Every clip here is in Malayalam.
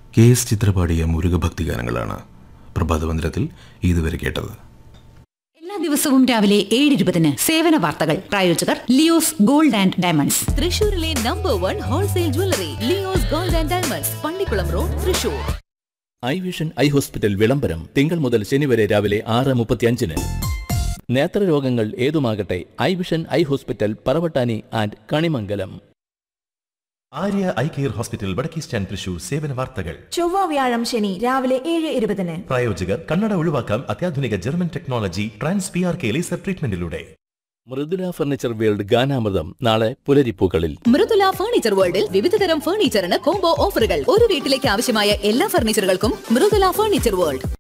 കെ എസ് ചിത്ര പാടിയ മുരുകഭക്തി ഗാനങ്ങളാണ് പ്രഭാതമന്ദിരത്തിൽ ഇതുവരെ കേട്ടത് എല്ലാ ദിവസവും രാവിലെ ഏഴ് ഇരുപതിന് സേവന വാർത്തകൾ പ്രായോജകർ ലിയോസ് ഗോൾഡ് ആൻഡ് ഡയമണ്ട്സ് തൃശൂരിലെ number one wholesale jewellery Leo's gold and diamonds Pallikkulam road Thrissur eye vision eye hospital വിളംബരം തിങ്കൾ മുതൽ ശനി വരെ രാവിലെ ആറ് മുപ്പത്തിയഞ്ചിന് നേത്രരോഗങ്ങൾ ഏതുമാകട്ടെ eye vision eye hospital Paravattani and Kanimangalam Arya eye care hospital വടക്കേ സ്റ്റാൻഡ് തൃശൂർ സേവന വാർത്തകൾ ചൊവ്വ വ്യാഴം ശനി രാവിലെ ഏഴ് ഇരുപതിന് പ്രായോജകർ കണ്ണട ഒഴിവാക്കാം അത്യാധുനിക German technology trans P R K laser ട്രീറ്റ്മെന്റിലൂടെ മൃദുല ഫർണിച്ചർ വേൾഡ് ഗാനാമൃതം നാളെ പുലരിപ്പൂക്കളിൽ മൃദുല ഫർണിച്ചർ വേൾഡിൽ വിവിധതരം ഫർണിച്ചറിന് കോംബോ ഓഫറുകൾ ഒരു വീട്ടിലേക്ക് ആവശ്യമായ എല്ലാ ഫർണിച്ചറുകൾക്കും Mridula furniture world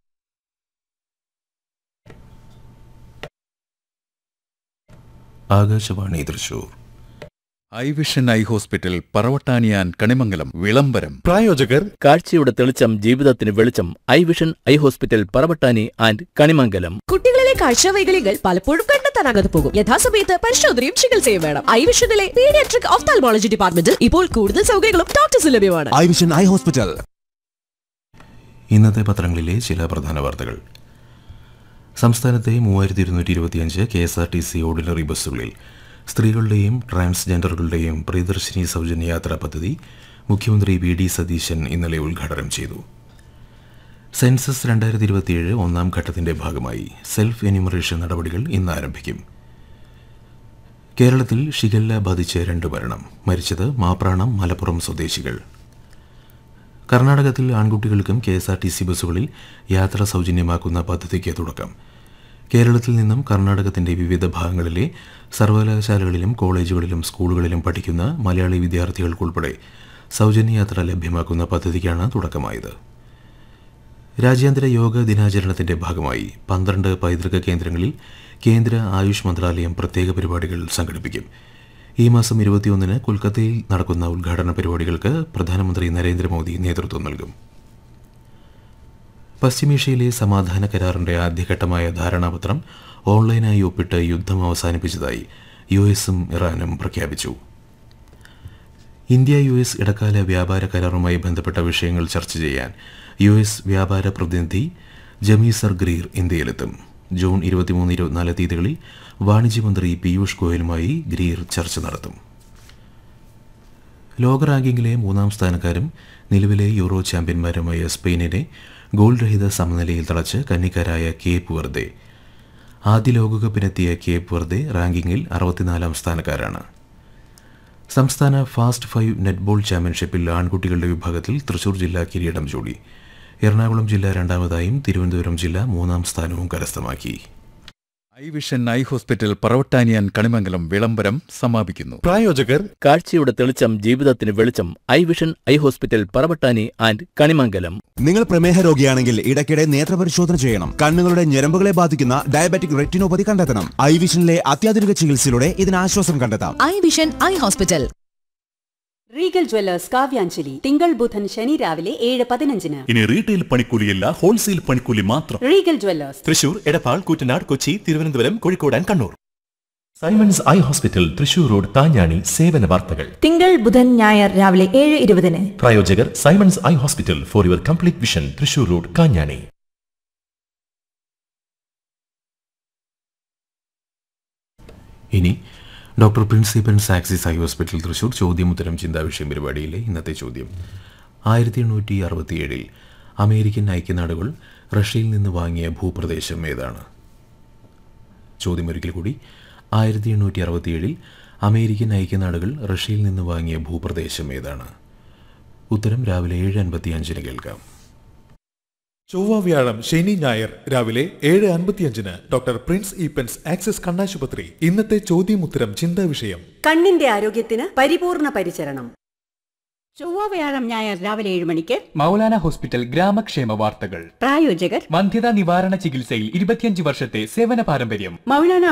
Akashvani Thrissur eye vision eye hospital പറവട്ടാനിയാൻ കണിമംഗലം വിളംബരം പ്രായോജകർ കാഴ്ചയുടെ തെളിച്ചം ജീവിതത്തിന് വെളിച്ചം eye vision eye hospital Paravattani and Kanimangalam കുട്ടികളിലെ കാഴ്ചവൈകല്യങ്ങൾ പലപ്പോഴും കണ്ടെത്താനാകാതെ പോകും യഥാസമയത്ത് പരിശോധനയും ചികിത്സയും വേണം ഐ വിഷനിലെ പീഡിയാട്രിക് ഓഫ്താൽമോളജി ഡിപ്പാർട്ട്മെന്റിൽ ഇപ്പോൾ കൂടുതൽ സൗകര്യങ്ങളും ഡോക്ടേഴ്സ് ലഭ്യമാണ് ഐ വിഷൻ ഐ ഹോസ്പിറ്റൽ ഇന്നത്തെ പത്രങ്ങളിലെ ചില പ്രധാന വാർത്തകൾ സംസ്ഥാനത്തെ മൂവായിരത്തി ഇരുന്നൂറ്റി ഇരുപത്തിയഞ്ച് K S R T C ordinary ബസ്സുകളിൽ സ്ത്രീകളുടെയും ട്രാൻസ്ജെൻഡറുകളുടെയും പ്രിയദർശിനി സൗജന്യ യാത്രാ പദ്ധതി മുഖ്യമന്ത്രി വി ഡി സതീശൻ ഇന്നലെ ഉദ്ഘാടനം ചെയ്തു സെൻസസ് രണ്ടായിരത്തി ഇരുപത്തിയേഴ് ഒന്നാം ഘട്ടത്തിന്റെ ഭാഗമായി സെൽഫ് എന്യൂമറേഷൻ നടപടികൾ ഇന്ന് ആരംഭിക്കും കേരളത്തിൽ ഷിഗല്ല ബാധിച്ച് രണ്ട് മരണം മരിച്ചത് മാപ്രാണം മലപ്പുറം സ്വദേശികൾ കർണാടകത്തിൽ ആൺകുട്ടികൾക്കും K S R T C ബസ്സുകളിൽ യാത്ര സൗജന്യമാക്കുന്ന പദ്ധതിക്ക് തുടക്കം കേരളത്തിൽ നിന്നും കർണാടകത്തിന്റെ വിവിധ ഭാഗങ്ങളിലെ സർവകലാശാലകളിലും കോളേജുകളിലും സ്കൂളുകളിലും പഠിക്കുന്ന മലയാളി വിദ്യാർത്ഥികൾക്കുൾപ്പെടെ സൗജന്യ യാത്ര ലഭ്യമാക്കുന്ന പദ്ധതിക്കാണ് തുടക്കമായത് രാജ്യാന്തര യോഗ ദിനാചരണത്തിന്റെ ഭാഗമായി പന്ത്രണ്ട് പൈതൃക കേന്ദ്രങ്ങളിൽ കേന്ദ്ര ആയുഷ് മന്ത്രാലയം പ്രത്യേക പരിപാടികൾ സംഘടിപ്പിക്കും ഈ മാസം ഇരുപത്തിയൊന്നിന് കൊൽക്കത്തയിൽ നടക്കുന്ന ഉദ്ഘാടന പരിപാടികൾക്ക് പ്രധാനമന്ത്രി നരേന്ദ്രമോദി നേതൃത്വം നൽകും പശ്ചിമേഷ്യയിലെ സമാധാന കരാറിന്റെ ആദ്യഘട്ടമായ ധാരണാപത്രം ഓൺലൈനായി ഒപ്പിട്ട് യുദ്ധം അവസാനിപ്പിച്ചതായി യു എസും ഇറാനും പ്രഖ്യാപിച്ചു ഇന്ത്യ യു എസ് ഇടക്കാല വ്യാപാര കരാറുമായി ബന്ധപ്പെട്ട വിഷയങ്ങൾ ചർച്ച ചെയ്യാൻ യു എസ് വ്യാപാര പ്രതിനിധി ജമീസർ ഗ്രീർ ഇന്ത്യയിലെത്തും ജൂൺ ഇരുപത്തിമൂന്ന് ഇരുപത്തിനാല് തീയതികളിൽ വാണിജ്യമന്ത്രി പീയൂഷ് ഗോയലുമായി ഗ്രീർ ചർച്ച നടത്തും ലോക റാങ്കിങ്ങിലെ മൂന്നാം സ്ഥാനക്കാരും നിലവിലെ യൂറോ ചാമ്പ്യന്മാരുമായ സ്പെയിനിനെ ഗോൾ രഹിത സമനിലയിൽ തളച്ച് കന്നിക്കാരായ കേപ്പ് വെർദെ ആദ്യ ലോകകപ്പിനെത്തിയ കേപ്പ് വെർദെ റാങ്കിങ്ങിൽ അറുപത്തിനാലാം സ്ഥാനക്കാരാണ് സംസ്ഥാന ഫാസ്റ്റ് ഫൈവ് നെറ്റ്ബോൾ ചാമ്പ്യൻഷിപ്പിൽ ആൺകുട്ടികളുടെ വിഭാഗത്തിൽ തൃശൂർ ജില്ല കിരീടം ചൂടി എറണാകുളം ജില്ല രണ്ടാമതായും തിരുവനന്തപുരം ജില്ല മൂന്നാം സ്ഥാനവും കരസ്ഥമാക്കി ഐ വിഷൻ ഐ ഹോസ്പിറ്റൽ പറവട്ടാനിയാൻ കണിമംഗലം വിളംബരം സമാപിക്കുന്നു പ്രായോജകർ കാഴ്ചയുടെ തെളിച്ചം ജീവിതത്തിന് വെളിച്ചം eye vision eye hospital Paravattani and Kanimangalam നിങ്ങൾ പ്രമേഹ രോഗിയാണെങ്കിൽ ഇടയ്ക്കിടെ നേത്രപരിശോധന ചെയ്യണം കണ്ണുകളുടെ ഞരമ്പുകളെ ബാധിക്കുന്ന ഡയബറ്റിക് റെറ്റിനോപ്പതി കണ്ടെത്തണം ഐ വിഷനിലെ അത്യാധുനിക ചികിത്സയിലൂടെ ഇതിന് ആശ്വാസം കണ്ടെത്താം eye vision eye hospital regal jewellers കാവ്യാഞ്ജലി തിങ്കൾ ബുധൻ ശനി രാവിലെ ഏഴ് പതിനഞ്ചിന് ഇനി റീറ്റെയിൽ പണിക്കൂലിയല്ല ഹോൾസെയിൽ പണിക്കൂലി മാത്രം regal jewellers Thrissur Edappal Koottanad Kochi Thiruvananthapuram Kozhikode and Kannur Simon's eye hospital Thrissur road താഞ്ഞാണി സേവന വാർത്തകൾ തിങ്കൾ ബുധൻ ഞായർ രാവിലെ ഏഴ് ഇരുപതിന് പ്രായോജകർ Simon's eye hospital for your complete vision Thrissur road Kanjani ഇനി ഡോക്ടർ പ്രിൻസിപ്പൻസ് ആക്സിസ് ഐ ഹോസ്പിറ്റൽ തൃശൂർ ചോദ്യമുത്തരം ചിന്താവിഷയം പരിപാടിയിലെ ഇന്നത്തെ ചോദ്യം ആയിരത്തി എണ്ണൂറ്റി അറുപത്തിയേഴിൽ അമേരിക്കൻ ഐക്യനാടുകൾ റഷ്യയിൽ നിന്ന് വാങ്ങിയ ഭൂപ്രദേശം ഏതാണ് ചോദ്യം ഒരിക്കൽ കൂടി ആയിരത്തി എണ്ണൂറ്റി അറുപത്തിയേഴിൽ അമേരിക്കൻ ഐക്യനാടുകൾ റഷ്യയിൽ നിന്ന് വാങ്ങിയ ഭൂപ്രദേശം ഏതാണ് ഉത്തരം രാവിലെ ഏഴ് അൻപത്തി അഞ്ചിന് കേൾക്കാം ചൊവ്വ വ്യാഴം ശനി ഞായർ രാവിലെ ഏഴ് അൻപത്തിയഞ്ചിന് ഡോക്ടർ പ്രിൻസ് ഈപ്പൻസ് ആക്സിസ് കണ്ണാശുപത്രി ഇന്നത്തെ ചോദ്യമുത്തരം ചിന്താ വിഷയം കണ്ണിന്റെ ആരോഗ്യത്തിന് പരിപൂർണ പരിചരണം ചൊവ്വ വ്യാഴം ഞായർ രാവിലെ ഏഴ് മണിക്ക് മൗലാന ഹോസ്പിറ്റൽ ഗ്രാമക്ഷേമ വാർത്തകൾ പ്രായോജകർ വന്ധ്യതാ നിവാരണ ചികിത്സയിൽ ഇരുപത്തിയഞ്ച് വർഷത്തെ സേവന പാരമ്പര്യം മൗലാന